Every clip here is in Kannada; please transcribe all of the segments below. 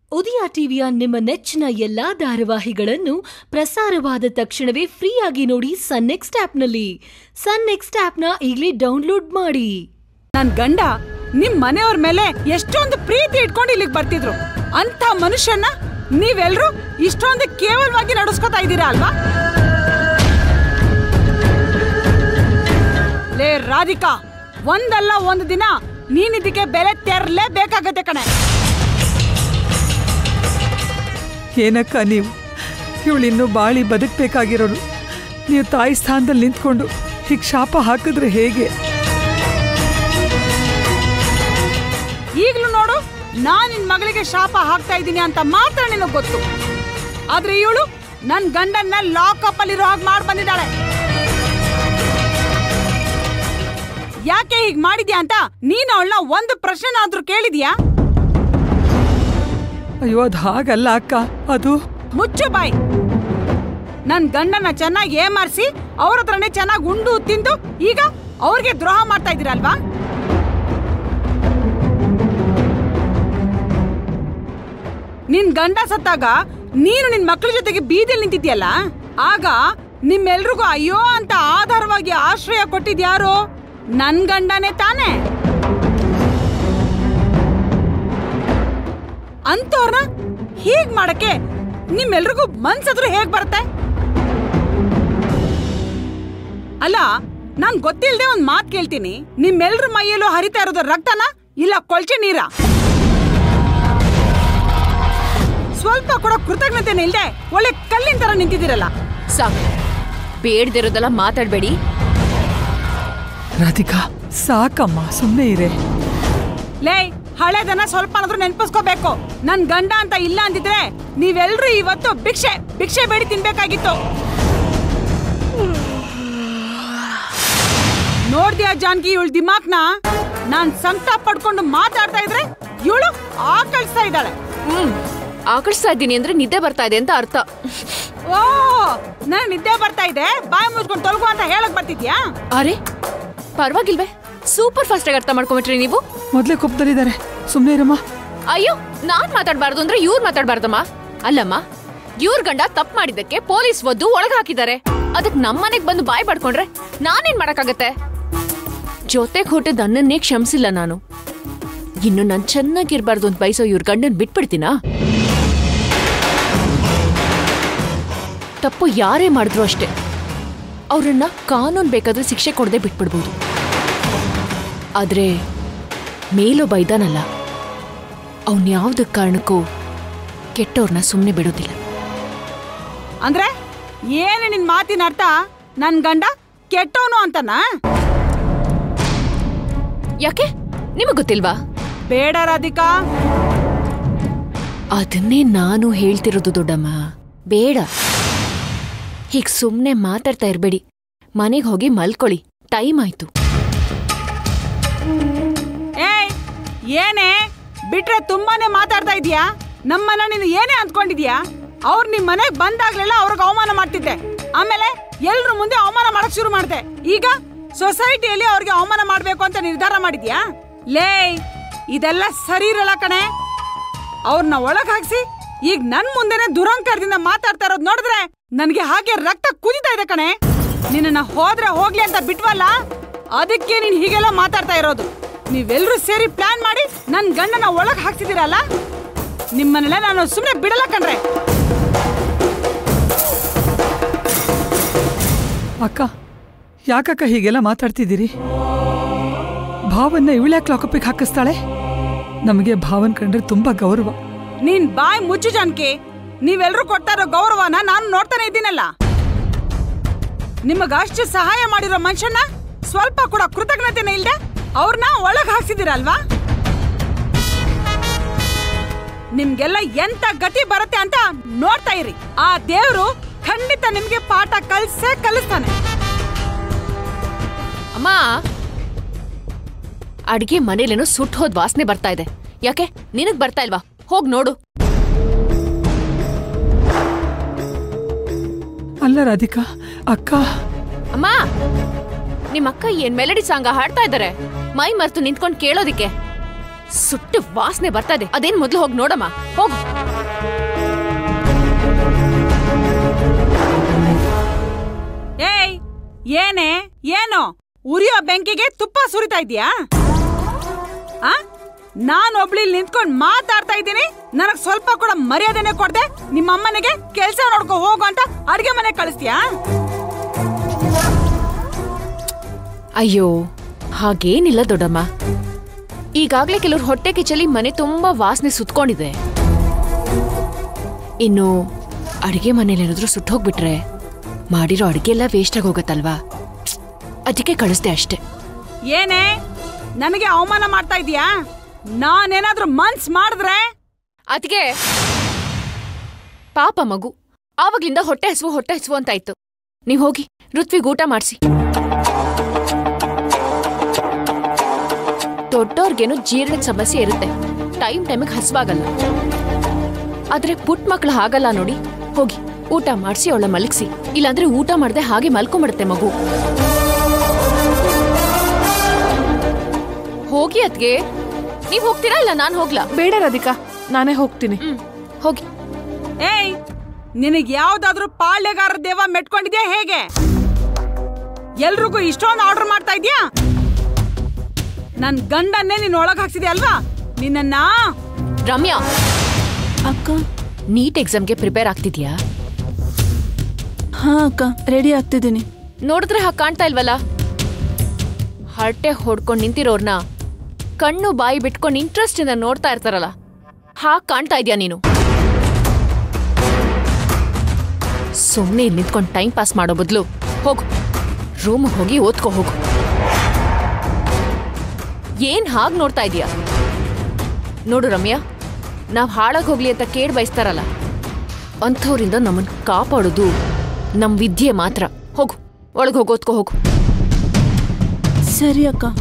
ಉದಯ ಟಿವಿಯ ನಿಮ್ಮ ನೆಚ್ಚಿನ ಎಲ್ಲಾ ಧಾರಾವಾಹಿಗಳನ್ನು ಪ್ರಸಾರವಾದ ತಕ್ಷಣವೇ ಫ್ರೀಯಾಗಿ ನೋಡಿ ಸನ್ ನೆಕ್ಸ್ಟ್ ಆಪ್ನಲ್ಲಿ ಸನ್ ನೆಕ್ಸ್ಟ್ ಆಪ್ನ ಈಗಲೇ ಡೌನ್ಲೋಡ್ ಮಾಡಿ ನನ್ ಗಂಡ ನಿಮ್ ಮನೆಯವ್ರ ಮೇಲೆ ಎಷ್ಟೊಂದು ಪ್ರೀತಿ ಇಟ್ಕೊಂಡು ಇಲ್ಲಿಗೆ ಬರ್ತಿದ್ರು ಅಂತ ಮನುಷ್ಯನ್ನ ನೀವೆಲ್ರೂ ಇಷ್ಟೊಂದು ಕೇವಲವಾಗಿ ನಡೆಸ್ಕೊತಾ ಇದ್ದೀರಾ ಅಲ್ವಾ ಲೇ ರಾಧಿಕಾ ಒಂದಲ್ಲ ಒಂದು ದಿನ ನೀನಿದಕ್ಕೆ ಬೆಲೆ ತೆರಲೇಬೇಕಾಗತ್ತೆ ಕಣೆ ಏನಕ್ಕ ನೀವು ಇವಳಿನ್ನೂ ಬಾಳಿ ಬದುಕಬೇಕಾಗಿರೋಳು ನೀವು ತಾಯಿ ಸ್ಥಾನದಲ್ಲಿ ನಿಂತ್ಕೊಂಡು ಹೀಗೆ ಶಾಪ ಹಾಕಿದ್ರೆ ಹೇಗೆ ಈಗ್ಲೂ ನೋಡು ನಾನ್ ನಿನ್ ಮಗಳಿಗೆ ಶಾಪ ಹಾಕ್ತಾ ಇದ್ದೀನಿ ಅಂತ ಮಾತ್ರ ನಿನಗ್ ಗೊತ್ತು ಆದ್ರೆ ಇವಳು ನನ್ ಗಂಡನ್ನ ಲಾಕಪ್ ಅಲ್ಲಿರೋ ಹಾಗೆ ಮಾಡಿ ಬಂದಿದ್ದಾಳೆ ಯಾಕೆ ಹೀಗ್ ಮಾಡಿದ್ಯಾ ಅಂತ ನೀನ್ ಅವಳನ್ನ ಒಂದು ಪ್ರಶ್ನೆನಾದ್ರೂ ಕೇಳಿದ್ಯಾ ಅಯ್ಯೋ ಅದು ಹಾಗಲ್ಲ ಅಕ್ಕ ಅದು ಮುಚ್ಚು ಬಾಯ್ ನನ್ ಗಂಡನ ಚೆನ್ನಾಗಿ ಏಮಾರಿಸಿ ಅವ್ರ ಹತ್ರನೇ ಚೆನ್ನಾಗಿ ಉಂಡು ತಿಂದು ಈಗ ಅವ್ರಿಗೆ ದ್ರೋಹ ಮಾಡ್ತಾ ಇದೀರಲ್ವಾ ನಿನ್ ಗಂಡ ಸತ್ತಾಗ ನೀನು ನಿನ್ ಮಕ್ಕಳ ಜೊತೆಗೆ ಬೀದಿಯಲ್ಲಿ ನಿಂತಿದ್ಯಲ್ಲ ಆಗ ನಿಮ್ಮೆಲ್ರಿಗೂ ಅಯ್ಯೋ ಅಂತ ಆಧಾರವಾಗಿ ಆಶ್ರಯ ಕೊಟ್ಟಿದ್ಯಾರು ನನ್ ಗಂಡನೇ ತಾನೇ ಅಂತವ್ರನ್ನ ಹೀಗ್ ಮಾಡಕ್ಕೆ ನಿಮ್ಮೆಲ್ರಿಗೂ ಮನ್ಸಾದ್ರೂ ಹೇಗ್ ಬರುತ್ತೆ ಅಲ್ಲ ನಾನ್ ಗೊತ್ತಿಲ್ದೆ ಒಂದ್ ಮಾತ್ ಕೇಳ್ತೀನಿ ನಿಮ್ಮೆಲ್ರ ಮೈಯಲ್ಲೂ ಹರಿತಾ ಇರೋದು ರಕ್ತನ ಇಲ್ಲ ಕೊಳ್ಚೆ ನೀರ ಸ್ವಲ್ಪ ಕೂಡ ಕೃತಜ್ಞತೆನೇ ಇಲ್ದೆ ಒಳ್ಳೆ ಕಲ್ಲಿನ ತರ ನಿಂತಿದ್ದೀರಲ್ಲ ಸಾಕು ಬೇಡ್ದಿರೋದೆಲ್ಲ ಮಾತಾಡ್ಬೇಡಿ ರಾಧಿಕಾ ಸಾಕಮ್ಮ ಸುಮ್ಮನೆ ಇರೆ ಲೇ ಹಳೇದನ್ನ ಸ್ವಲ್ಪ ಆದ್ರೂ ನೆನ್ಪಿಸ್ಕೋಬೇಕು ನನ್ ಗಂಡ ಅಂತ ಇಲ್ಲ ಅಂದಿದ್ರೆ ನೀವೆಲ್ರೂ ಇವತ್ತು ಭಿಕ್ಷೆ ಭಿಕ್ಷೆ ಬೇಡಿ ತಿನ್ಬೇಕಾಗಿತ್ತು ನೋಡ್ದ್ಯಾ ಜಾನ್ಕಿ ಇವಳು ದಿಮಾಕ್ನ ನಾನ್ ಸಂಕಟ ಪಡ್ಕೊಂಡು ಮಾತಾಡ್ತಾ ಇದ್ರೆ ಇವಳು ಆಕಳಿಸ್ತಾ ಇದ್ದಾಳೆ ಹ್ಮ್ ಆಕರ್ಷಿಸ್ತಾ ಇದ್ದೀನಿ ಅಂದ್ರೆ ನಿದ್ದೆ ಬರ್ತಾ ಇದೆ ಅಂತ ಅರ್ಥ ಓ ನನ್ ನಿದ್ದೆ ಬರ್ತಾ ಇದೆ ಬಾಯಿ ಮುಚ್ಕೊಂಡು ತೊಲಗು ಅಂತ ಹೇಳಕ್ ಬರ್ತಿದ್ಯಾ ಅರೆ ಪರವಾಗಿಲ್ವೇ ಸೂಪರ್ ಫಾಸ್ಟ್ ಆಗಿ ಅರ್ಥ ಮಾಡ್ಕೊಂಬಿಟ್ರಿ ನೀವು ಮೊದಲೇ ಕೋಪದಲ್ಲಿದ್ದಾರೆ ಸುಮ್ಮನೆ ಇರಮ್ಮ ಅಯ್ಯೋ ನಾನ್ ಮಾತಾಡ್ಬಾರ್ದು ಅಂದ್ರೆ ಇವ್ರು ಮಾತಾಡ್ಬಾರ್ದಮ್ಮ ಅಲ್ಲಮ್ಮ ಇವ್ರ ಗಂಡ ತಪ್ಪು ಮಾಡಿದ್ದಕ್ಕೆ ಪೊಲೀಸ್ ಒದ್ದು ಒಳಗ್ ಹಾಕಿದ್ದಾರೆ ಅದಕ್ ನಮ್ಮನೆಗ್ ಬಂದು ಬಾಯ್ ಪಡ್ಕೊಂಡ್ರೆ ನಾನೇನ್ ಮಾಡಕ್ಕಾಗತ್ತೆ ಜೊತೆಗ್ ಹುಟ್ಟಿದ ಅನ್ನನ್ನೇ ಕ್ಷಮಿಸಿಲ್ಲ ನಾನು ಇನ್ನು ನಾನ್ ಚೆನ್ನಾಗಿರ್ಬಾರ್ದು ಅಂತ ಬಯಸೋ ಇವ್ರ ಗಂಡನ್ ಬಿಟ್ಬಿಡ್ತೀನಾ ತಪ್ಪು ಯಾರೇ ಮಾಡಿದ್ರು ಅಷ್ಟೇ ಅವ್ರನ್ನ ಕಾನೂನ್ ಬೇಕಾದ್ರೆ ಶಿಕ್ಷೆ ಕೊಡದೆ ಬಿಟ್ಬಿಡ್ಬೋದು ಆದ್ರೆ ಮೇಲೊಬ್ಬ ಇದ್ದಾನಲ್ಲ ಅವನ್ ಯಾವ್ದ ಕಾರಣಕ್ಕೂ ಕೆಟ್ಟವ್ರನ್ನ ಸುಮ್ಮನೆ ಬಿಡೋದಿಲ್ಲ ಅಂದ್ರೆ ಏನು ನಿನ್ ಮಾತಿನ ಅರ್ಥ ನನ್ ಗಂಡ ಕೆಟ್ಟವನು ಅಂತನಾ ಯಾಕೆ ನಿಮಗ್ ಗೊತ್ತಿಲ್ವಾ ಬೇಡ ರಾಧಿಕಾ ಅದನ್ನೇ ನಾನು ಹೇಳ್ತಿರೋದು ದೊಡ್ಡಮ್ಮ ಬೇಡ ಹೀಗ್ ಸುಮ್ನೆ ಮಾತಾಡ್ತಾ ಇರ್ಬೇಡಿ ಮನೆಗ್ ಹೋಗಿ ಮಲ್ಕೊಳ್ಳಿ ಟೈಮ್ ಆಯ್ತು ಏಯ್ ಏನೇ ಬಿಟ್ರೆ ತುಂಬಾನೇ ಮಾತಾಡ್ತಾ ಇದೀಯಾ ನಮ್ಮನ್ನ ನೀನು ಏನೇ ಅಂದ್ಕೊಂಡಿದ್ಯಾ ಅವ್ರು ನಿಮ್ ಮನೆಗ್ ಬಂದಾಗ್ಲೆಲ್ಲ ಅವ್ರಿಗೆ ಅವಮಾನ ಮಾಡ್ತಿದ್ದೆ ಆಮೇಲೆ ಎಲ್ರ ಮುಂದೆ ಅವಮಾನ ಮಾಡಕ್ ಶುರು ಮಾಡ್ದೆ ಈಗ ಸೊಸೈಟಿಯಲ್ಲಿ ಅವ್ರಿಗೆ ಅವಮಾನ ಮಾಡ್ಬೇಕು ಅಂತ ನಿರ್ಧಾರ ಮಾಡಿದ್ಯಾ ಲೇ ಇದೆಲ್ಲ ಸರಿ ಇರಲ್ಲ ಕಣೆ ಅವ್ರನ್ನ ಒಳಗ್ ಹಾಕ್ಸಿ ಈಗ ನನ್ ಮುಂದೆನೆ ದುರಂಕಾರದಿಂದ ಮಾತಾಡ್ತಾ ಇರೋದ್ ನೋಡಿದ್ರೆ ನನ್ಗೆ ಹಾಗೆ ರಕ್ತ ಕುದಿತಾ ಇದೆ ಕಣೆ ನಿನ್ನ ಹೋದ್ರೆ ಹೋಗ್ಲಿ ಅಂತ ಬಿಟ್ವಲ್ಲ ಅದಕ್ಕೆ ನೀನ್ ಹೀಗೆಲ್ಲ ಮಾತಾಡ್ತಾ ಇರೋದು ನೀವೆಲ್ರೂ ಸೇರಿ ಪ್ಲಾನ್ ಮಾಡಿ ನನ್ ಗಂಡನ ಒಳಗ್ ಹಾಕ್ತಿದ್ದೀರಲ್ಲ ನಿಮ್ಮನ್ನೆಲ್ಲ ನಾನು ಸುಮ್ನೆ ಬಿಡಲ್ಲ ಕಣ್ರೆ ಅಕ್ಕ ಯಾಕಕ್ಕ ಹೀಗೆಲ್ಲ ಮಾತಾಡ್ತಿದ್ದೀರಿ ಭಾವನ್ನ ಇವಳ್ಯಾಕೆ ಲಾಕಪ್ಪಿಗೆ ಹಾಕಿಸ್ತಾಳೆ ನಮಗೆ ಭಾವನ್ ಕಂಡ್ರೆ ತುಂಬಾ ಗೌರವ ನೀನ್ ಬಾಯ್ ಮುಚ್ಚು ಜಾನ್ಕಿ ನೀವೆಲ್ರೂ ಕೊಡ್ತಾ ಇರೋ ಗೌರವನ ನಾನು ನೋಡ್ತಾನೆ ಇದ್ದೀನಲ್ಲ ನಿಮಗ ಅಷ್ಟು ಸಹಾಯ ಮಾಡಿರೋ ಮನುಷ್ಯನ ಸ್ವಲ್ಪ ಕೂಡ ಕೃತಜ್ಞತೆನೇ ಇಲ್ದೆ ಅವ್ರನ್ನ ಒಳಗ್ ಹಾಕ್ಸಿದಿರಲ್ವಾ ನಿಮ್ಗೆಲ್ಲ ಎಂತ ಗತಿ ಬರುತ್ತೆ ಅಂತ ನೋಡ್ತಾ ಇರಿ ಆ ದೇವ್ರು ಖಂಡಿತ ನಿಮ್ಗೆ ಪಾಠ ಕಲ್ಸೇ ಕಲಿಸ್ತಾನೆ ಅಮ್ಮ ಅಡ್ಗೆ ಮನೇಲೇನೋ ಸುಟ್ಟು ಹೋದ್ ವಾಸನೆ ಬರ್ತಾ ಇದೆ ಯಾಕೆ ನಿನಗ್ ಬರ್ತಾ ಇಲ್ವಾ ಹೋಗ್ ನೋಡು ಅಲ್ಲ ರಾಧಿಕಾ ಅಕ್ಕ ಅಮ್ಮ ನಿಮ್ ಅಕ್ಕ ಏನ್ ಮೆಲಡಿ ಸಾಂಗ ಹಾಡ್ತಾ ಇದ್ದಾರೆ ಮೈ ಮರ್ತು ನಿಂತ್ಕೊಂಡ್ ಕೇಳೋದಿಕ್ಕೆ ಸುಟ್ಟು ವಾಸನೆ ಬರ್ತಾ ಇದೆ ಅದೇನ್ ಮೊದ್ಲು ಹೋಗಿ ನೋಡಮ್ಮ ಹೋಗು ಏಯ್ ಏನೇ ಏನು ಉರಿಯೋ ಬೆಂಕಿಗೆ ತುಪ್ಪ ಸುರಿತಾ ಇದೀಯಾ ಆ ನಾನ್ ಒಬ್ಳಿ ನಿಂತ್ಕೊಂಡ್ ಮಾತಾಡ್ತಾ ಇದ್ದೀನಿ ನನಗ್ ಸ್ವಲ್ಪ ಕೂಡ ಮರ್ಯಾದೆನೆ ಕೊಡ್ದೆ ನಿಮ್ಮ ಅಮ್ಮನಿಗೆ ಕೆಲ್ಸ ನೋಡ್ಕೊ ಹೋಗು ಅಂತ ಅಡ್ಗೆ ಮನೆ ಕಳಿಸ್ತೀಯಾ ಅಯ್ಯೋ ಹಾಗೇನಿಲ್ಲ ದೊಡ್ಡಮ್ಮ ಈಗಾಗ್ಲೇ ಕೆಲವ್ರು ಹೊಟ್ಟೆ ಕಿಚ್ಚಲಿ ಮನೆ ತುಂಬಾ ವಾಸನೆ ಸುತ್ಕೊಂಡಿದೆ ಇನ್ನು ಅಡಿಗೆ ಮನೇಲೇನಾದ್ರೂ ಸುಟ್ಟೋಗ್ಬಿಟ್ರೆ ಮಾಡಿರೋ ಅಡಿಗೆ ಎಲ್ಲ ವೇಸ್ಟ್ ಆಗಿ ಹೋಗತ್ತಲ್ವಾ ಅದಕ್ಕೆ ಕಳಿಸ್ದೆ ಅಷ್ಟೇ ಏನೇ ನನಗೆ ಅವಮಾನ ಮಾಡ್ತಾ ಇದೀಯಾ ನಾನೇನಾದ್ರೂ ಮನ್ಸ್ ಮಾಡಿದ್ರೆ ಅದಕ್ಕೆ ಪಾಪ ಮಗು ಆವಾಗ್ಲಿಂದ ಹೊಟ್ಟೆ ಹಸುವು ಹೊಟ್ಟೆ ಹಸುವು ಅಂತ ಇತ್ತು ನೀವ್ ಹೋಗಿ ಋತ್ವಿಗ್ ಊಟ ಮಾಡಿಸಿ ದೊಡ್ಡವ್ರಿಗೇನು ಜೀರ್ಣದ ಸಮಸ್ಯೆ ಇರುತ್ತೆ ಟೈಮ್ ಟೈಮಿಗೆ ಹಸುವಾಗಲ್ಲ ಆದ್ರೆ ಪುಟ್ ಮಕ್ಳು ಹಾಗಲ್ಲ ನೋಡಿ ಹೋಗಿ ಊಟ ಮಾಡಿಸಿ ಅವಳ ಮಲಗಿಸಿ ಇಲ್ಲಾಂದ್ರೆ ಊಟ ಮಾಡದೆ ಹಾಗೆ ಮಲ್ಕೊಂಬಿಡುತ್ತೆ ಮಗು ಹೋಗಿ ಅದ್ಗೆ ನೀವ್ ಹೋಗ್ತೀರಾ ಇಲ್ಲ ನಾನ್ ಹೋಗ್ಲಾ ಬೇಡ ರಾಧಿಕಾ ನಾನೇ ಹೋಗ್ತೀನಿ ಹ್ಮ್ ಹೋಗಿ ಏಯ್ ನಿನಗ್ ಯಾವ್ದಾದ್ರೂ ಪಾಳ್ಯಗಾರ ದೇವ ಮೆಟ್ಕೊಂಡಿದ್ಯಾ ಹೇಗೆ ಎಲ್ರಿಗೂ ಇಷ್ಟೊಂದು ಆರ್ಡರ್ ಮಾಡ್ತಾ ಇದ್ಯಾ ನನ್ ಗಂಡನ್ನೇ ನೀನ್ ಒಳಗ್ ಹಾಕ್ಸಿದ್ಯಾ ಅಲ್ವಾ ನಿನ್ನ ರಮ್ಯಾ ಅಕ್ಕ ನೀಟ್ ಎಕ್ಸಾಮ್ಗೆ ಪ್ರಿಪೇರ್ ಆಗ್ತಿದ್ಯಾ ಹಾ ಅಕ್ಕ ರೆಡಿ ಆಗ್ತಿದ್ದೀನಿ ನೋಡಿದ್ರೆ ಹಾಗೆ ಕಾಣ್ತಾ ಇಲ್ವಲ್ಲ ಹರಟೆ ಹೊಡ್ಕೊಂಡು ನಿಂತಿರೋರ್ನ ಕಣ್ಣು ಬಾಯಿ ಬಿಟ್ಕೊಂಡು ಇಂಟ್ರೆಸ್ಟ್ ಇಂದ ನೋಡ್ತಾ ಇರ್ತಾರಲ್ಲ ಹಾಗ್ ಕಾಣ್ತಾ ಇದೀಯ ನೀನು ಸುಮ್ಮನೆ ಇಲ್ಲಿ ನಿಂತ್ಕೊಂಡು ಟೈಮ್ ಪಾಸ್ ಮಾಡೋ ಬದಲು ಹೋಗು ರೂಮ್ ಹೋಗಿ ಓದ್ಕೋ ಹೋಗು ಏನ್ ಹಾಗ್ ನೋಡ್ತಾ ಇದೀಯ ನೋಡು ರಮ್ಯಾ ನಾವ್ ಹಾಳಾಗ್ ಹೋಗ್ಲಿ ಅಂತ ಕೇಡ್ ಬಯಸ್ತಾರಲ್ಲ ಅಂಥವ್ರಿಂದ ನಮ್ಮನ್ ಕಾಪಾಡೋದು ನಮ್ ವಿದ್ಯೆ ಮಾತ್ರ ಹೋಗು ಒಳಗೆ ಹೋಗಿ ಓದ್ಕೋ ಹೋಗು ಸರಿ ಅಕ್ಕ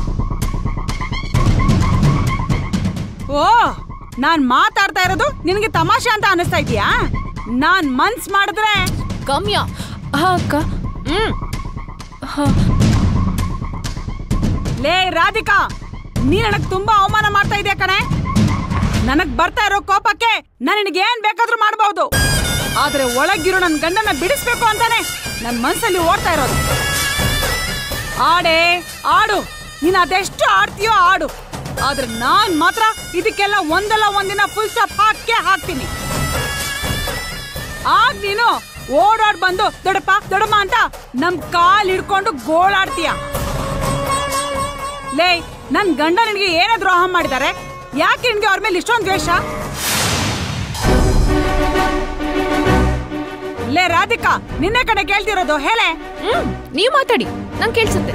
ಓ ನಾನ್ ಮಾತಾಡ್ತಾ ಇರೋದು ನಿನಗೆ ತಮಾಷೆ ಅಂತ ಅನಿಸ್ತಾ ಇದೀಯಾ ನಾನ್ ಮನ್ಸ್ ಮಾಡಿದ್ರೆ ಗಮ್ಯ ಹಾ ಅಕ್ಕ ಹ್ಮ್ ಹಾ ಲೇ ರಾಧಿಕಾ ನೀ ನನಗ್ ತುಂಬಾ ಅವಮಾನ ಮಾಡ್ತಾ ಇದೆಯಾ ಕಣೆ ನನಗ್ ಬರ್ತಾ ಇರೋ ಕೋಪಕ್ಕೆ ನಾನು ನಿನಗೆ ಏನ್ ಬೇಕಾದ್ರೂ ಮಾಡಬಹುದು ಆದ್ರೆ ಒಳಗಿರೋ ನನ್ ಗಂಡನ ಬಿಡಿಸ್ಬೇಕು ಅಂತಾನೆ ನನ್ ಮನ್ಸಲ್ಲಿ ಓಡ್ತಾ ಇರೋದು ಆಡೆ ಆಡು ನೀನ್ ಅದೆಷ್ಟು ಆಡ್ತೀಯೋ ಆಡು ಆದ್ರೆ ನಾನ್ ಮಾತ್ರ ಇದಕ್ಕೆಲ್ಲ ಒಂದಲ್ಲ ಒಂದಿನ ಫುಲ್ ಸ್ಟಾಪ್ ಹಾಕೇ ಹಾಕ್ತೀನಿ ಆಗ ನೀನು ಓಡಾಡ್ ಬಂದು ದೊಡಪ್ಪ ದೊಡಮ್ಮ ಅಂತ ನಮ್ ಕಾಲ್ ಹಿಡ್ಕೊಂಡು ಗೋಳಾಡ್ತೀಯ ಲೇ ನನ್ ಗಂಡ ನಿನಗೆ ಏನೇ ದ್ರೋಹ ಮಾಡಿದ್ದಾರೆ ಯಾಕೆ ನಿನ್ಗೆ ಅವ್ರ ಮೇಲೆ ಇಷ್ಟೊಂದು ದ್ವೇಷ ಲೇ ರಾಧಿಕಾ ನಿನ್ನೆ ಕಡೆ ಕೇಳ್ತಿರೋದು ಹೇಳೆ ಹ್ಮ್ ನೀವ್ ಮಾತಾಡಿ ನಂಗೆ ಕೇಳ್ಸುತ್ತೆ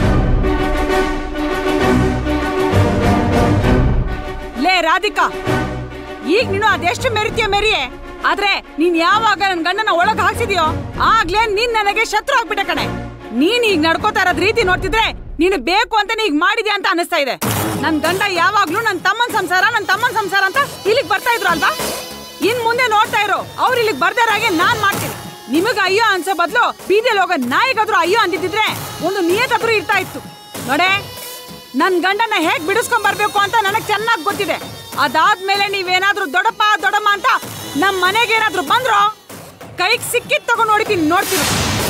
ಲೇ ರಾಧಿಕಾ ಈಗ ನೀನು ಅದೆಷ್ಟು ಮೆರಿತೀಯ ಮೆರಿಯೆ ಆದ್ರೆ ನೀನ್ ಯಾವಾಗ ನನ್ ಗಂಡನ ಒಳಗ್ ಹಾಕ್ಸಿದ್ಯೋ ಆಗ್ಲೇ ನೀನ್ ನನಗೆ ಶತ್ರು ಆಗ್ಬಿಟ್ಟೆ ಕಣೆ ನೀನ್ ಈಗ ನಡ್ಕೋತಾ ಇರೋದ್ ರೀತಿ ನೋಡ್ತಿದ್ರೆ ನೀನು ಬೇಕು ಅಂತ ಈಗ ಮಾಡಿದ್ಯಾ ಅಂತ ಅನಿಸ್ತಾ ಇದೆ ನನ್ ಗಂಡ ಯಾವಾಗ್ಲೂ ನನ್ ತಮ್ಮನ್ ಸಂಸಾರ ನನ್ ತಮ್ಮನ್ ಸಂಸಾರ ಅಂತ ಇಲ್ಲಿಗ್ ಬರ್ತಾ ಇದ್ರು ಅಲ್ವಾ ಇನ್ ಮುಂದೆ ನೋಡ್ತಾ ಇರೋ ಅವ್ರು ಇಲ್ಲಿಗ್ ಬರ್ದಾರಾಗೆ ನಾನ್ ಮಾಡ್ತೀನಿ ನಿಮಗ ಅಯ್ಯೋ ಅನ್ಸೋ ಬದ್ಲು ಬೀದಿಯಲ್ಲಿ ಹೋಗೋ ನಾಯಿಗಾದ್ರೂ ಅಯ್ಯೋ ಅಂದಿದ್ರೆ ಒಂದು ನಿಯತಾದ್ರೂ ಇರ್ತಾ ಇತ್ತು ನೋಡೆ ನನ್ ಗಂಡನ ಹೇಗ್ ಬಿಡಿಸ್ಕೊಂಡ್ ಬರ್ಬೇಕು ಅಂತ ನನಗ್ ಚೆನ್ನಾಗ್ ಗೊತ್ತಿದೆ ಅದಾದ್ಮೇಲೆ ನೀವೇನಾದ್ರೂ ದೊಡ್ಡಪ್ಪ ದೊಡ್ಡಮ್ಮ ಅಂತ ನಮ್ ಮನೆಗೆ ಏನಾದ್ರೂ ಬಂದ್ರೋ ಕೈಗ್ ಸಿಕ್ಕಿದ್ ತಗೊಂಡ್ ನೋಡಿತೀನಿ ನೋಡ್ತೀನಿ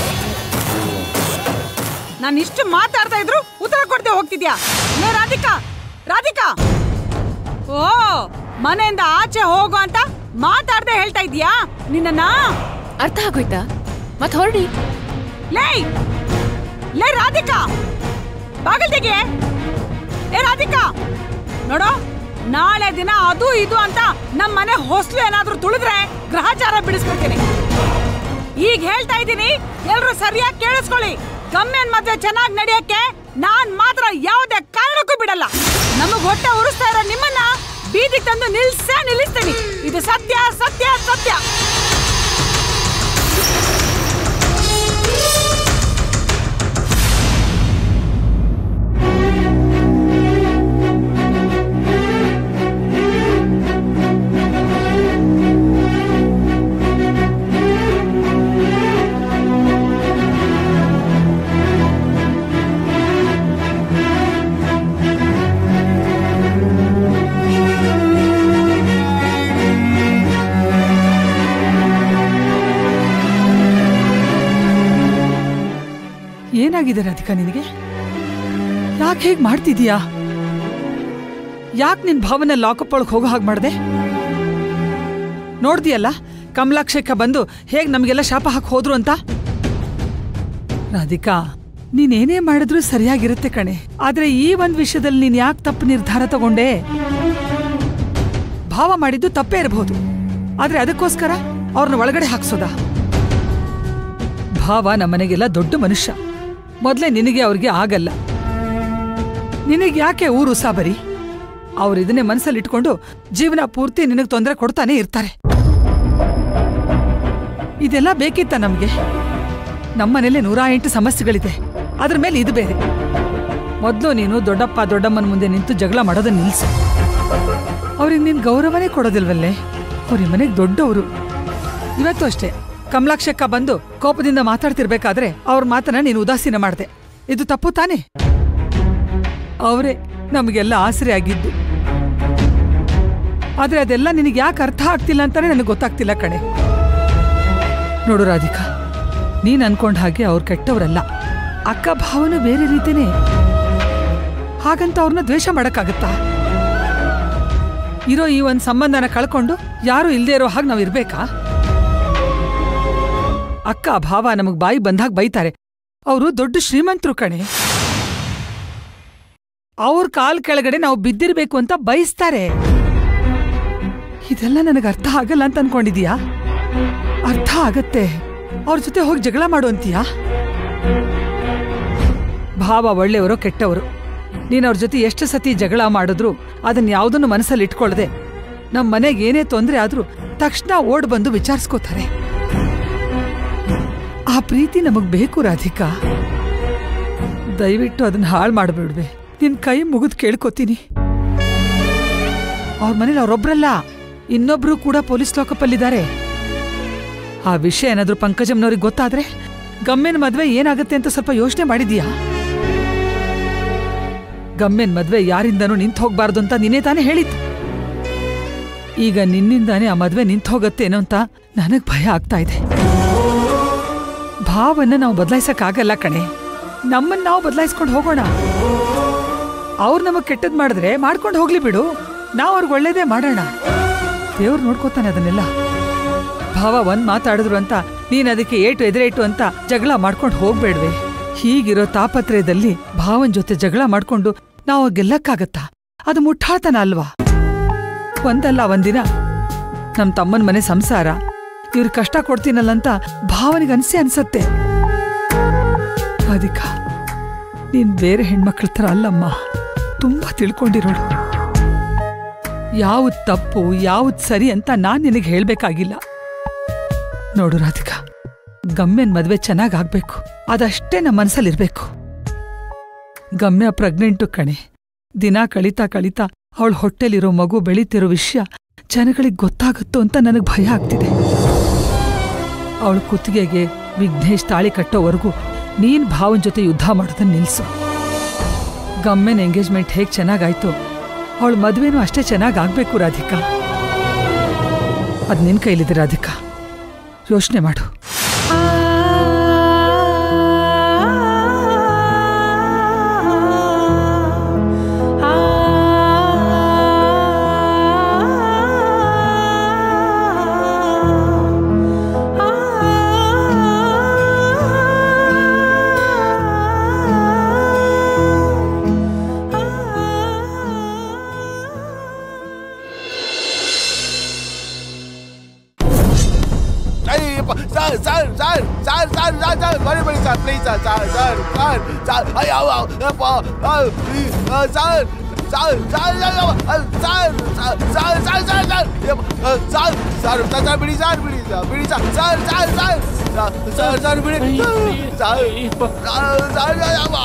ನಾನು ಇಷ್ಟು ಮಾತಾಡ್ತಾ ಇದ್ರು ಉತ್ತರ ಕೊಡ್ದೆ ಹೋಗ್ತಿದ್ಯಾ ಲೇ ರಾಧಿಕಾ ರಾಧಿಕಾ ಓ ಮನೆಯಿಂದ ಆಚೆ ಹೋಗು ಅಂತ ಮಾತಾಡ್ದೆ ಹೇಳ್ತಾ ಇದ್ಯಾ ನಿನ್ನ ಅರ್ಥ ಆಗೋಯ್ತಾ ಮತ್ ಹೊರಡಿ ಲೇ ಲೇ ರಾಧಿಕಾ ಬಾಗಿಲ್ ತೆಗೆ ಏ ರಾಧಿಕಾ ನೋಡು ನಾಳೆ ದಿನ ಅದು ಇದು ಅಂತ ನಮ್ ಮನೆ ಹೊಸ್ಲು ಏನಾದ್ರೂ ತುಳಿದ್ರೆ ಗ್ರಹಚಾರ ಬಿಡಿಸ್ಬಿಡ್ತೀನಿ ಈಗ ಹೇಳ್ತಾ ಇದ್ದೀನಿ ಎಲ್ರು ಸರಿಯಾಗಿ ಕೇಳಿಸ್ಕೊಳ್ಳಿ ಗಮ್ಯನ್ ಮದ್ವೆ ಚೆನ್ನಾಗಿ ನಡೆಯಕ್ಕೆ ನಾನ್ ಮಾತ್ರ ಯಾವುದೇ ಕಾರಣಕ್ಕೂ ಬಿಡಲ್ಲ ನಮಗ್ ಹೊಟ್ಟೆ ಉರಿಸ್ತಾ ಇರೋ ನಿಮ್ಮನ್ನ ಬೀದಿಗೆ ತಂದು ನಿಲ್ಸೇ ನಿಲ್ಲಿಸ್ತೀನಿ ಇದು ಸತ್ಯ ಸತ್ಯ ಸತ್ಯ ಏನಾಗಿದೆ ರಾಧಿಕಾ ನಿನಗೆ ಯಾಕೆ ಹೇಗ್ ಮಾಡ್ತಿದೀಯಾ ಯಾಕೆ ನಿನ್ ಭಾವನ ಲಾಕಪ್ ಒಳಗೆ ಹೋಗೋ ಹಾಗೆ ಮಾಡ್ದೆ ನೋಡ್ದಿಯಲ್ಲ ಕಮಲಾಕ್ಷಕ್ಕ ಬಂದು ಹೇಗ್ ನಮಗೆಲ್ಲ ಶಾಪ ಹಾಕಿ ಹೋದ್ರು ಅಂತ ರಾಧಿಕಾ ನೀನೇನೇ ಮಾಡಿದ್ರೂ ಸರಿಯಾಗಿರುತ್ತೆ ಕಣೆ ಆದ್ರೆ ಈ ಒಂದ್ ವಿಷಯದಲ್ಲಿ ನೀನ್ ಯಾಕೆ ತಪ್ಪು ನಿರ್ಧಾರ ತಗೊಂಡೆ ಭಾವ ಮಾಡಿದ್ದು ತಪ್ಪೇ ಇರಬಹುದು ಆದ್ರೆ ಅದಕ್ಕೋಸ್ಕರ ಅವ್ರನ್ನ ಒಳಗಡೆ ಹಾಕ್ಸೋದಾ ಭಾವ ನಮ್ಮನೆಗೆಲ್ಲ ದೊಡ್ಡ ಮನುಷ್ಯ ಮೊದಲೇ ನಿನಗೆ ಅವ್ರಿಗೆ ಆಗಲ್ಲ ನಿನಗೆ ಯಾಕೆ ಊರು ಸಾಬರಿ ಅವ್ರು ಇದನ್ನೇ ಮನಸ್ಸಲ್ಲಿ ಇಟ್ಕೊಂಡು ಜೀವನ ಪೂರ್ತಿ ನಿನಗೆ ತೊಂದರೆ ಕೊಡ್ತಾನೆ ಇರ್ತಾರೆ ಇದೆಲ್ಲ ಬೇಕಿತ್ತ ನಮ್ಗೆ ನಮ್ಮನೇಲೆ ನೂರ ಎಂಟು ಸಮಸ್ಯೆಗಳಿದೆ ಅದ್ರ ಮೇಲೆ ಇದು ಬೇರೆ ಮೊದಲು ನೀನು ದೊಡ್ಡಪ್ಪ ದೊಡ್ಡಮ್ಮನ ಮುಂದೆ ನಿಂತು ಜಗಳ ಮಾಡೋದನ್ನ ನಿಲ್ಸು ಅವ್ರಿಗೆ ನೀನ್ ಗೌರವನೇ ಕೊಡೋದಿಲ್ವಲ್ಲೇ ಅವ್ರ ಈ ಮನೆಗೆ ದೊಡ್ಡವರು ಇವತ್ತು ಅಷ್ಟೇ ಕಮಲಾಕ್ಷಕ್ಕ ಬಂದು ಕೋಪದಿಂದ ಮಾತಾಡ್ತಿರ್ಬೇಕಾದ್ರೆ ಅವ್ರ ಮಾತನ್ನ ನೀನು ಉದಾಸೀನ ಮಾಡ್ದೆ ಇದು ತಪ್ಪು ತಾನೇ ಅವರೇ ನಮಗೆಲ್ಲ ಆಸರೆ ಆಗಿದ್ದು ಆದ್ರೆ ಅದೆಲ್ಲ ನಿನಗೆ ಯಾಕೆ ಅರ್ಥ ಆಗ್ತಿಲ್ಲ ಅಂತಾನೆ ನನಗೆ ಗೊತ್ತಾಗ್ತಿಲ್ಲ ಕಣೆ ನೋಡು ರಾಧಿಕಾ ನೀನ್ ಅನ್ಕೊಂಡ ಹಾಗೆ ಅವ್ರು ಕೆಟ್ಟವರಲ್ಲ ಅಕ್ಕ ಭಾವನು ಬೇರೆ ರೀತಿನೇ ಹಾಗಂತ ಅವ್ರನ್ನ ದ್ವೇಷ ಮಾಡಕ್ಕಾಗತ್ತಾ ಇರೋ ಈ ಒಂದ್ ಸಂಬಂಧನ ಕಳ್ಕೊಂಡು ಯಾರು ಇಲ್ದೇ ಇರೋ ಹಾಗೆ ನಾವ್ ಇರ್ಬೇಕಾ ಅಕ್ಕ ಭಾವ ನಮಗ್ ಬಾಯಿ ಬಂದಾಗ ಬೈತಾರೆ ಅವರು ದೊಡ್ಡ ಶ್ರೀಮಂತರು ಕಣೆ ಅವ್ರ ಕಾಲ್ ಕೆಳಗಡೆ ನಾವು ಬಿದ್ದಿರ್ಬೇಕು ಅಂತ ಬಯಸ್ತಾರೆ ಇದೆಲ್ಲ ನನಗೆ ಅರ್ಥ ಆಗಲ್ಲ ಅಂತ ಅನ್ಕೊಂಡಿದೀಯಾ ಅರ್ಥ ಆಗತ್ತೆ ಅವ್ರ ಜೊತೆ ಹೋಗಿ ಜಗಳ ಮಾಡು ಅಂತೀಯಾ ಭಾವ ಒಳ್ಳೆಯವರು ಕೆಟ್ಟವರು ನೀನ್ ಅವ್ರ ಜೊತೆ ಎಷ್ಟು ಸತಿ ಜಗಳ ಮಾಡಿದ್ರು ಅದನ್ನ ಯಾವುದನ್ನು ಮನಸ್ಸಲ್ಲಿ ಇಟ್ಕೊಳ್ದೆ ನಮ್ಮ ಮನೆಗೆ ಏನೇ ತೊಂದರೆ ಆದ್ರೂ ತಕ್ಷಣ ಓಡ್ ಬಂದು ವಿಚಾರಿಸ್ಕೋತಾರೆ ಆ ಪ್ರೀತಿ ನಮಗ್ ಬೇಕು ರಾಧಿಕಾ ದಯವಿಟ್ಟು ಅದನ್ನ ಹಾಳು ಮಾಡ್ಬೇಡ್ವೆ ನಿನ್ ಕೈ ಮುಗಿದು ಕೇಳ್ಕೊತೀನಿ ಅವ್ರ ಮನೇಲಿ ಅವ್ರೊಬ್ರಲ್ಲ ಇನ್ನೊಬ್ರು ಕೂಡ ಪೊಲೀಸ್ ಲಾಕಪ್ಪಲ್ಲಿದ್ದಾರೆ ಆ ವಿಷಯ ಏನಾದ್ರೂ ಪಂಕಜಮ್ನವ್ರಿಗೆ ಗೊತ್ತಾದ್ರೆ ಗಮ್ಯನ್ ಮದ್ವೆ ಏನಾಗುತ್ತೆ ಅಂತ ಸ್ವಲ್ಪ ಯೋಚನೆ ಮಾಡಿದೀಯಾ ಗಮ್ಯನ್ ಮದ್ವೆ ಯಾರಿಂದನೂ ನಿಂತು ಹೋಗ್ಬಾರ್ದು ಅಂತ ನೀನೇ ತಾನೇ ಹೇಳಿದ್ದು ಈಗ ನಿನ್ನಿಂದಾನೇ ಆ ಮದ್ವೆ ನಿಂತು ಹೋಗತ್ತೇನೋ ಅಂತ ನನಗ್ ಭಯ ಆಗ್ತಾ ಇದೆ ಭಾವನ್ನ ನಾವು ಬದಲಾಯಿಸಕ್ಕಾಗಲ್ಲ ಕಣೆ ನಮ್ಮನ್ನ ನಾವು ಬದಲಾಯಿಸ್ಕೊಂಡು ಹೋಗೋಣ ಅವ್ರು ನಮಗ್ ಕೆಟ್ಟದ್ ಮಾಡಿದ್ರೆ ಮಾಡ್ಕೊಂಡು ಹೋಗ್ಲಿ ಬಿಡು ನಾವು ಅವ್ರಿಗೆ ಒಳ್ಳೇದೇ ಮಾಡೋಣ ದೇವ್ರು ನೋಡ್ಕೋತಾನೆ ಅದನ್ನೆಲ್ಲ ಭಾವ ಒಂದ್ ಮಾತಾಡಿದ್ರು ಅಂತ ನೀನ್ ಅದಕ್ಕೆ ಏಟು ಎದುರೇಟು ಅಂತ ಜಗಳ ಮಾಡ್ಕೊಂಡು ಹೋಗ್ಬೇಡ್ವೆ ಹೀಗಿರೋ ತಾಪತ್ರಯದಲ್ಲಿ ಭಾವನ್ ಜೊತೆ ಜಗಳ ಮಾಡ್ಕೊಂಡು ನಾವು ಗೆಲ್ಲಕ್ಕಾಗತ್ತಾ ಅದು ಮುಟ್ಟಾಳ್ತನ ಅಲ್ವಾ ಒಂದಲ್ಲ ಒಂದಿನ ನಮ್ ತಮ್ಮನ್ ಮನೆ ಸಂಸಾರ ಇವ್ರ ಕಷ್ಟ ಕೊಡ್ತೀನಲ್ಲ ಅಂತ ಭಾವನಿಗೆ ಅನ್ಸೆ ಅನ್ಸತ್ತೆ ರಾಧಿಕಾ ನೀನ್ ಬೇರೆ ಹೆಣ್ಮಕ್ಳ ಥರ ಅಲ್ಲಮ್ಮ ತುಂಬಾ ತಿಳ್ಕೊಂಡಿರೋಳು ಯಾವ್ದು ತಪ್ಪು ಯಾವ್ದು ಸರಿ ಅಂತ ನಾನ್ ನಿನಗೆ ಹೇಳ್ಬೇಕಾಗಿಲ್ಲ ನೋಡು ರಾಧಿಕಾ ಗಮ್ಯನ್ ಮದ್ವೆ ಚೆನ್ನಾಗ್ ಆಗ್ಬೇಕು ಅದಷ್ಟೇ ನಮ್ಮ ಮನಸ್ಸಲ್ಲಿರ್ಬೇಕು ಗಮ್ಯ ಪ್ರೆಗ್ನೆಂಟು ಕಣೆ ದಿನ ಕಳೀತಾ ಕಳೀತಾ ಅವಳ ಹೊಟ್ಟೆಲಿರೋ ಮಗು ಬೆಳೀತಿರೋ ವಿಷಯ ಜನಗಳಿಗೆ ಗೊತ್ತಾಗುತ್ತೋ ಅಂತ ನನಗೆ ಭಯ ಆಗ್ತಿದೆ ಅವಳ ಕುತ್ತಿಗೆಗೆ ವಿಘ್ನೇಶ್ ತಾಳಿ ಕಟ್ಟೋವರೆಗೂ ನೀನ್ ಭಾವನ್ ಜೊತೆ ಯುದ್ಧ ಮಾಡೋದನ್ನ ನಿಲ್ಸು ಗಮ್ಯನ್ ಎಂಗೇಜ್ಮೆಂಟ್ ಹೇಗ್ ಚೆನ್ನಾಗಾಯ್ತು ಅವಳ ಮದ್ವೆನೂ ಅಷ್ಟೇ ಚೆನ್ನಾಗ್ ಆಗ್ಬೇಕು ರಾಧಿಕಾ ಅದ್ ನಿನ್ ಕೈಲಿದೆ ರಾಧಿಕಾ ಯೋಚನೆ ಮಾಡು Ayyappa sir sir sir sir sir sir sir ಬರಿ ಬರಿ sir please sir sir sir sir sir ಅಯ್ಯೋ ಅಪ್ಪ sir sir sir sir sir sir sir sir sir sir sir ಬಿಡಿ ಸರ್ ಬಿಡಿ ಸರ್ ಬಿಡಿ sir sir sir sir sir sir ಬಿಡಿ sir sir sir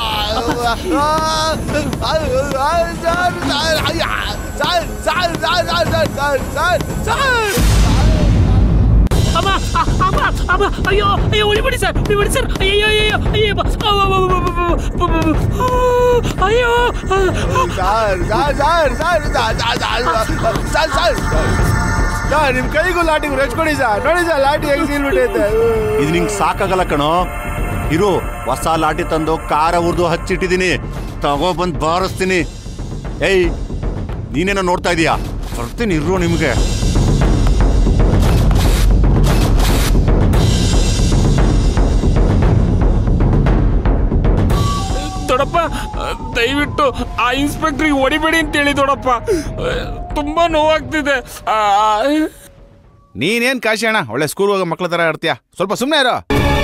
sir sir ಅಯ್ಯ sir sir sir sir sir sir sir ಅಮ್ಮ ಅಮ್ಮ ಅಮ್ಮ ಅಯ್ಯೋ ಅಯ್ಯೋ ಉಳಿಬಿಡಿ ಸರ್ ಉಳಿಬಿಡಿ ಸರ್ ಅಯ್ಯೋ ಅಯ್ಯೋ ಅಯ್ಯೋ ಅಯ್ಯೋ sir sir sir sir sir sir sir sir sir ನಿಮ್ಮ ಕೈಗೂ ಲಾಟಿಗೂ ರೆಚ್ಕೊಡಿ ಸರ್ ನೋಡಿ ಸರ್ ಲಾಟಿ ಹೆಂಗ್ ಸೀಲ್ಬಿಟ್ಟೈತೆ ಇದು ನಿಂಗೆ ಸಾಕಾಗಲ್ಲ ಕಣೋ ಇರು ಹೊಸ ಲಾಟಿ ತಂದು ಖಾರ ಹುರಿದು ಹಚ್ಚಿಟ್ಟಿದ್ದೀನಿ ತಗೋ ಬಂದು ಬಾರಿಸ್ತೀನಿ ಏಯ್ ನೀನೇನೋ ನೋಡ್ತಾ ಇದೀಯಾ ಬರ್ತೀನಿ ಇರು ನಿಮಗೆ ದೊಡಪ್ಪ ದಯವಿಟ್ಟು ಆ ಇನ್ಸ್ಪೆಕ್ಟ್ರಿಗೆ ಹೊಡಿಬೇಡಿ ಅಂತ ಹೇಳಿ ದೊಡಪ್ಪ ತುಂಬಾ ನೋವಾಗ್ತಿದೆ ಆ, ನೀನೇನ್ ಕಾಶಿ ಅಣ್ಣ ಒಳ್ಳೆ ಸ್ಕೂಲ್ ಹೋಗೋ ಮಕ್ಳ ತರ ಇರ್ತೀಯ ಸ್ವಲ್ಪ ಸುಮ್ಮನೆ ಇರೋ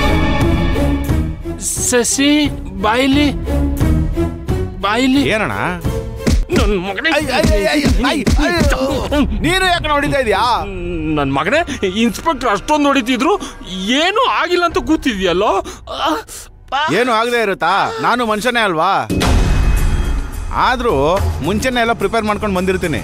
ಶಶಿ ಬಾಯಿಲಿ ಬಾಯಿಲಿ ಏನಣ್ಣ ನನ್ ಮಗನೇ ಐ, ಐ, ಐ, ಐ, ಐ, ಅಯ್ಯೋ. ನೀನು ಯಾಕೆ ಹೊಡಿತಾ ಇದೀಯಾ ನನ್ ಮಗನೇ ಇನ್ಸ್ಪೆಕ್ಟರ್ ಅಷ್ಟೊಂದು ಹೊಡಿತಿದ್ರು ಏನೂ ಆಗಿಲ್ಲ ಅಂತ ಕೂತಿದ್ಯಲ್ಲೋ ಆ, ಆ. ಏನು ಆಗದೆ ಇರುತ್ತಾ ನಾನು ಮನುಷ್ಯನೇ ಅಲ್ವಾ ಆದ್ರೂ ಮುಂಚೆನೆ ಎಲ್ಲ ಪ್ರಿಪೇರ್ ಮಾಡ್ಕೊಂಡು ಬಂದಿರ್ತೀನಿ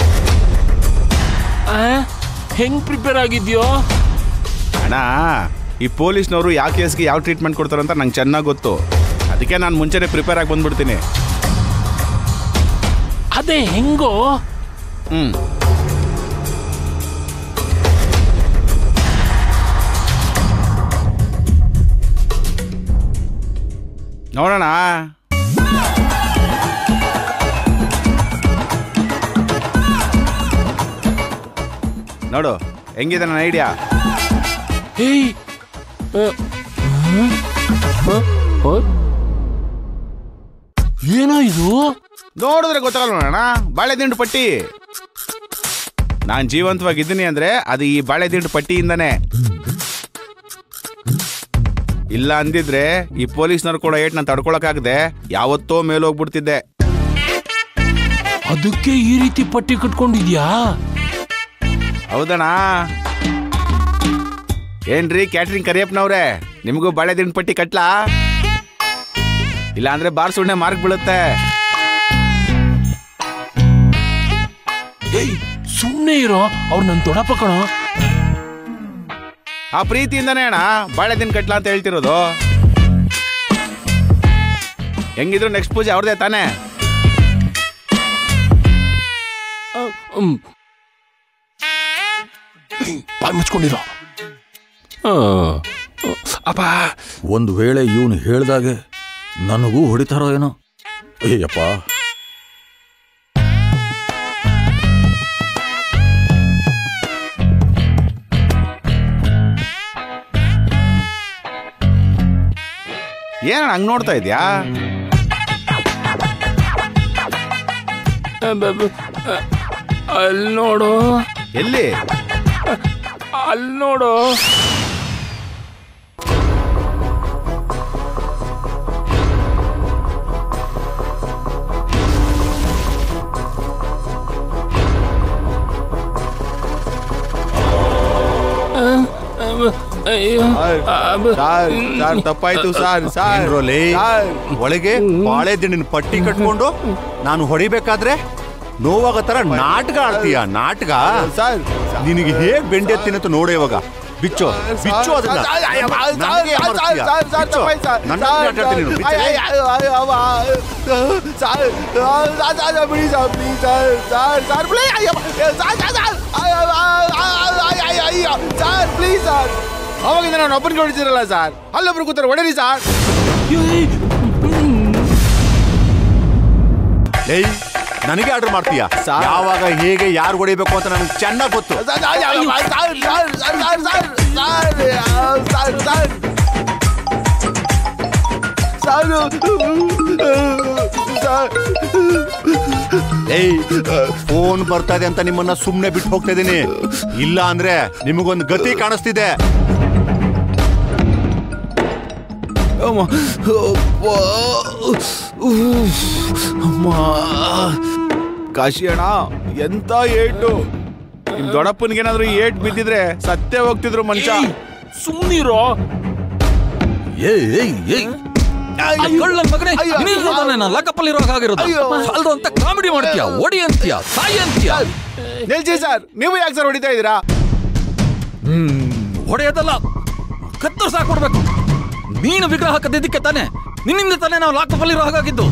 ಆ, ಹೆಂಗ್ ಪ್ರಿಪೇರ್ ಆಗಿದ್ಯೋ ಅಣ್ಣ ಈ ಪೊಲೀಸ್ನವರು ಯಾವ ಕೇಸ್ಗೆ ಯಾವ ಟ್ರೀಟ್ಮೆಂಟ್ ಕೊಡ್ತಾರಂತ ನಂಗೆ ಚೆನ್ನಾಗಿ ಗೊತ್ತು ಅದಕ್ಕೆ ನಾನು ಮುಂಚೆನೆ ಪ್ರಿಪೇರ್ ಆಗಿ ಬಂದ್ಬಿಡ್ತೀನಿ ಅದೇ ಹೆಂಗೋ ಹ್ಮ್ ನೋಡೋಣ ನೋಡು ಹೆಂಗಿದೆ ನನ್ನ ಐಡಿಯಾ ಏಯ್ ಆ, ಹ? ಹ? ಹ? ಏನೋ ಇದು ನೋಡಿದ್ರೆ ಗೊತ್ತಾಗಲ್ಲ ನೋಡೋಣ ಬಾಳೆದಿಂಡು ಪಟ್ಟಿ ನಾನು ಜೀವಂತವಾಗಿದ್ದೀನಿ ಅಂದ್ರೆ ಅದು ಈ ಬಾಳೆದಿಂಡು ಪಟ್ಟಿಯಿಂದನೇ ಇಲ್ಲ ಅಂದಿದ್ರೆ ಈ ಪೊಲೀಸ್ನವ್ರು ಕೂಡ ಏಟ್ ನಾನು ತಡ್ಕೊಳಕ್ಕಾಗದೆ ಯಾವತ್ತೋ ಮೇಲೋಗ್ಬಿಡ್ತಿದ್ದೆ ಅದಕ್ಕೆ ಈ ರೀತಿ ಪಟ್ಟಿ ಕಟ್ಕೊಂಡಿದ್ಯಾ ಹೌದಣ್ಣ ಏನ್ರಿ ಕ್ಯಾಟ್ರಿಂಗ್ ಕರಿಯಪ್ಪನವ್ರೆ ನಿಮಗೂ ಬಾಳೆದಿಂಡು ಪಟ್ಟಿ ಕಟ್ಲಾ ಇಲ್ಲ ಅಂದ್ರೆ ಬಾರ್ ಸುಣ್ಣೆ ಮಾರ್ಕ್ ಬೀಳುತ್ತೆ ಏಯ್ ಸುಮ್ನೆ ಇರೋ ಅವ್ರು ನನ್ ದೊಡ್ಡಪ್ಪ ಕಣೋ ಆ ಪ್ರೀತಿಯಿಂದನೇ ಅಣ್ಣ ಬಾಳೆದಿಂಡು ಕಟ್ಲಾ ಅಂತ ಹೇಳ್ತಿರೋದು ಹೆಂಗಿದ್ರು ನೆಕ್ಸ್ಟ್ ಪೂಜೆ ಅವ್ರದೇ ತಾನೇ ಹ್ಮ್. ಬಾಯ್ ಮುಚ್ಕೊಂಡಿರೋ ಆ, ಅಪ್ಪ ಒಂದು ವೇಳೆ ಇವನು ಹೇಳ್ದಾಗೆ ನನಗೂ ಹೊಡಿತಾರೋ ಏನೋ ಅಯ್ಯಪ್ಪ ಏನಣ್ಣ ಹಂಗ್ ನೋಡ್ತಾ ಇದ್ಯಾ ಅಲ್ಲಿ ನೋಡು ಎಲ್ಲಿ ಅಲ್ಲಿ ನೋಡು ಅಯ್ಯೋ ಸಾರ್ ಸಾರ್ ತಪ್ಪಾಯ್ತು ಸಾರ್ ಸಾರ್ ಏನ್ರೋಲೆ? ಸಾರ್ ಒಳಗೆ ಬಾಳೆದಿಂಡಿನ ಪಟ್ಟಿ ಕಟ್ಕೊಂಡು ನಾನು ಹೊಡಿಬೇಕಾದ್ರೆ ನೋವಾಗ ತರ ನಾಟಕ ಆಡ್ತೀಯ ನಾಟಕ ಸರ್ ನಿನಗೆ ಹೇಗ್ ಬೆಂಡೆ ಎತ್ತಿನಂತ ನೋಡ ಇವಾಗ ಬಿಚ್ಚು ಬಿಚ್ಚು ಅದನ್ನ ನನ್ಗೆ ಯಾಮಾರಿಸ್ತೀಯ? ಬಿಚ್ಚು. ನನ್ನ ಹತ್ರ ಆಟ ಆಡ್ತೀನಿ ನೀನು. ಬಿಚ್ಚು. ಅವಾಗಿಂದ ನಾನು ಒಬ್ಬನಿಗೆ ಹೊಡಿತಿರಲ್ಲ ಸರ್ ಅಲ್ಲೊಬ್ರು ಕೂತಾರೆ ಹೊಡೀರಿ ಸರ್ ಏಯ್ ನನಗೆ ಆರ್ಡರ್ ಮಾಡ್ತೀಯ ಸಾ- ಯಾವಾಗ ಹೇಗೆ ಯಾರು ಹೊಡಿಬೇಕು ಅಂತ ನನಗೆ ಚೆನ್ನಾಗಿ ಗೊತ್ತು ಏಯ್ ಫೋನ್ ಬರ್ತಾ ಇದೆ ಅಂತ ನಿಮ್ಮನ್ನ ಸುಮ್ಮನೆ ಬಿಟ್ಟು ಹೋಗ್ತಾ ಇದೀನಿ ಇಲ್ಲ ಅಂದ್ರೆ ನಿಮಗೊಂದು ಗತಿ ಕಾಣಿಸ್ತಿದೆ ಕಾಶಿ ಅಣ್ಣ ಎಂತ ಏಟು ನಿಮ್ ದೊಡ್ಡಪ್ಪನಿಗೇನಾದ್ರೂ ಏಟ್ ಬಿದ್ದಿದ್ರೆ ಸತ್ತೇ ಹೋಗ್ತಿದ್ರು ಮನುಷ್ಯ ಸುಮ್ನಿರೋ ಏಯ್ ಏಯ್ ಏಯ್ ಕಳ್ಳ ಮಗನೇ ಅಯ್ಯೋ. ನೀನು ತಾನೇ ನಾನು ಲಾಕಪ್ಪಲ್ಲಿರುವಾಗ ಆಗಿರೋದು ಅಯ್ಯೋ. ಅಲ್ದು ಅಂತ ಕಾಮಿಡಿ ಮಾಡ್ತೀಯ ಓಡಿ ಅಂತೀಯ ಸಾಯಿ ಅಂತೀಯ ನಿಲ್ಸಿ ಸರ್ ನೀವು ಯಾಕೆ ಸರ್ ಹೊಡಿತಾ ಇದ್ದೀರಾ ಹ್ಮ್ ಹೊಡೆಯೋದಲ್ಲ ಕತ್ತರಿಸಿ ಹಾಕೊಡ್ಬೇಕು ನೀನು ವಿಗ್ರಹ ಕದ್ದಿದ್ದಕ್ಕೆ ತಾನೆ ನಿನ್ನಿಂದ ತಾನೇ ನಾವು ಲಾಕಪ್ಪಲ್ಲಿರೋ ಹಾಗಾಗಿದ್ದು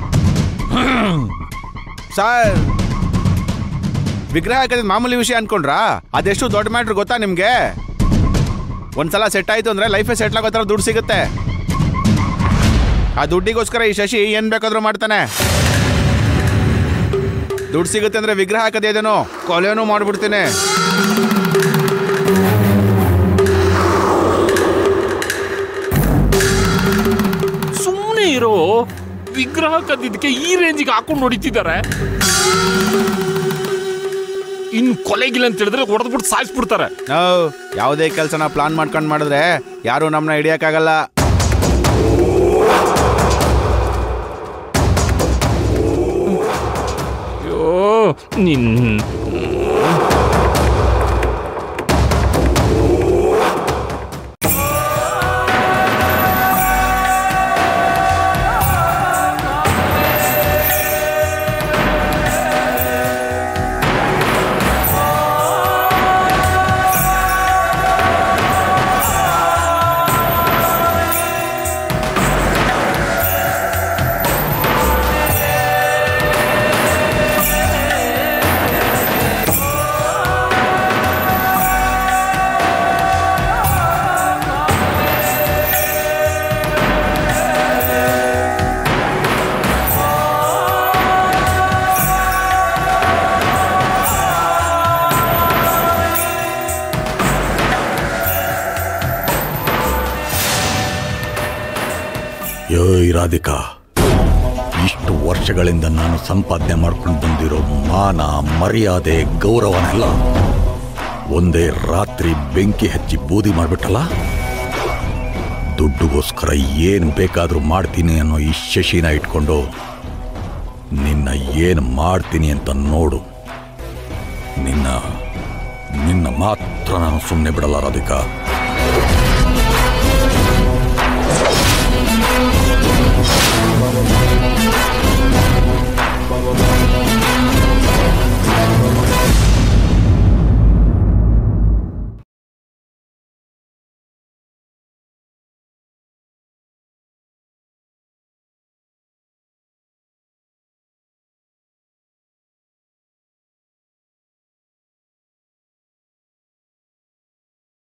ಸರ್ ವಿಗ್ರಹ ಹಾಕಿದ ಮಾಮೂಲಿ ವಿಷಯ ಅನ್ಕೊಂಡ್ರಾ ಅದೆಷ್ಟು ದೊಡ್ಡ ಮ್ಯಾಟ್ರ್ ಗೊತ್ತಾ ನಿಮ್ಗೆ ಒಂದ್ಸಲ ಸೆಟ್ ಆಯ್ತು ಅಂದ್ರೆ ಲೈಫೇ ಸೆಟ್ಲ್ ಆಗೋ ಥರ ದುಡ್ಡು ಸಿಗುತ್ತೆ ಆ ದುಡ್ಡಿಗೋಸ್ಕರ ಈ ಶಶಿ ಏನ್ ಬೇಕಾದ್ರೂ ಮಾಡ್ತಾನೆ ದುಡ್ಡು ಸಿಗುತ್ತೆ ಅಂದ್ರೆ ವಿಗ್ರಹ ಹಾಕದೇದೇನೋ ಕೊಲೆನೂ ಮಾಡ್ಬಿಡ್ತೀನಿ ಸುಮ್ಮನೆ ಇರೋ ವಿಗ್ರಹ ಕದ್ದಿದ್ದಕ್ಕೆ ಈ ರೇಂಜಿಗೆ ಹಾಕೊಂಡು ಹೊಡಿತಿದ್ದಾರೆ ಇನ್ ಕೊಲೆಗಿಲ್ಲ ಅಂತ ಹೇಳಿದ್ರೆ ಹೊಡೆದ್ಬಿಟ್ಟು ಸಾಯಿಸ್ಬಿಡ್ತಾರೆ ನಾವು ಯಾವುದೇ ಕೆಲಸನ ಪ್ಲಾನ್ ಮಾಡ್ಕೊಂಡು ಮಾಡಿದ್ರೆ ಯಾರು ನಮ್ಮನ್ನ ಹಿಡಿಯಕ್ಕಾಗಲ್ಲ ಅಯ್ಯೋ ನಿನ್ ಯೋಯ್ ರಾಧಿಕಾ ಇಷ್ಟು ವರ್ಷಗಳಿಂದ ನಾನು ಸಂಪಾದನೆ ಮಾಡ್ಕೊಂಡು ಬಂದಿರೋ ಮಾನ ಮರ್ಯಾದೆ ಗೌರವನೆಲ್ಲ ಒಂದೇ ರಾತ್ರಿ ಬೆಂಕಿ ಹಚ್ಚಿ ಬೂದಿ ಮಾಡ್ಬಿಟ್ಟಲ್ಲ ದುಡ್ಡುಗೋಸ್ಕರ ಏನು ಬೇಕಾದರೂ ಮಾಡ್ತೀನಿ ಅನ್ನೋ ಈ ಶಶಿನ ಇಟ್ಕೊಂಡು ನಿನ್ನ ಏನು ಮಾಡ್ತೀನಿ ಅಂತ ನೋಡು ನಿನ್ನ ನಿನ್ನ ಮಾತ್ರ ನಾನು ಸುಮ್ಮನೆ ಬಿಡಲ್ಲ ರಾಧಿಕಾ